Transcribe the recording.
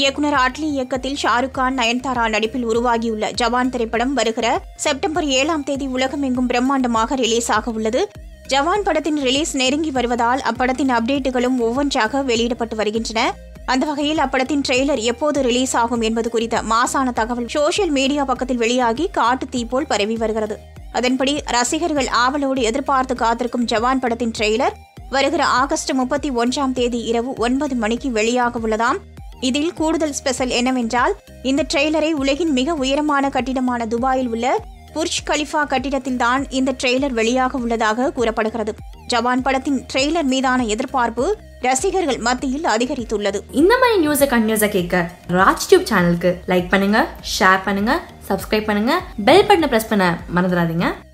இயக்குனர் அட்லி இயக்கத்தில் ஷாருக் கான் நயன்தாரா நடிப்பில் உருவாகியுள்ள ஜவான் திரைப்படம் வருகிற செப்டம்பர் ஏழாம் தேதி உலகமெங்கும் பிரம்மாண்டமாக ரிலீஸ் ஆக உள்ளது ஜவான் படத்தின் ரிலீஸ் நெருங்கி வருவதால் அப்படத்தின் அப்டேட்டுகளும் ஒவ்வொன்றாக வெளியிடப்பட்டு வருகின்றன அந்த வகையில் அப்படத்தின் ட்ரெய்லர் எப்போது ரிலீஸ் ஆகும் என்பது குறித்த மாசான தகவல் சோஷியல் மீடியா பக்கத்தில் வெளியாகி காட்டு தீ போல் பரவி வருகிறது அதன்படி ரசிகர்கள் ஆவலோடு எதிர்பார்த்து காத்திருக்கும் ஜவான் படத்தின் ட்ரெய்லர் வருகிற ஆகஸ்ட் முப்பத்தி ஒன்றாம் தேதி இரவு ஒன்பது மணிக்கு வெளியாக உள்ளதாம் இதில் கூடுதல் ஸ்பெஷல் என்னவென்றால் இந்த ட்ரெய்லரை உலகின் மிக உயரமான கட்டிடமான துபாயில் உள்ள புர்ஜ் கலிஃபா கட்டிடத்தில்தான் இந்த ட்ரெய்லர் வெளியாக உள்ளதாக கூறப்படுகிறது ஜவான் படத்தின் ட்ரெய்லர் மீதான எதிர்பார்ப்பு ரசிகர்கள் மத்தியில் அதிகரித்துள்ளது இந்த மாதிரி நியூஸை கண்டினியூஸாக கேட்க ராஜ் டியூப் சேனலுக்கு லைக் பண்ணுங்க ஷேர் பண்ணுங்க சப்ஸ்கிரைப் பண்ணுங்க பெல் பட்டனை ப்ரெஸ் பண்ண மறந்துடாதீங்க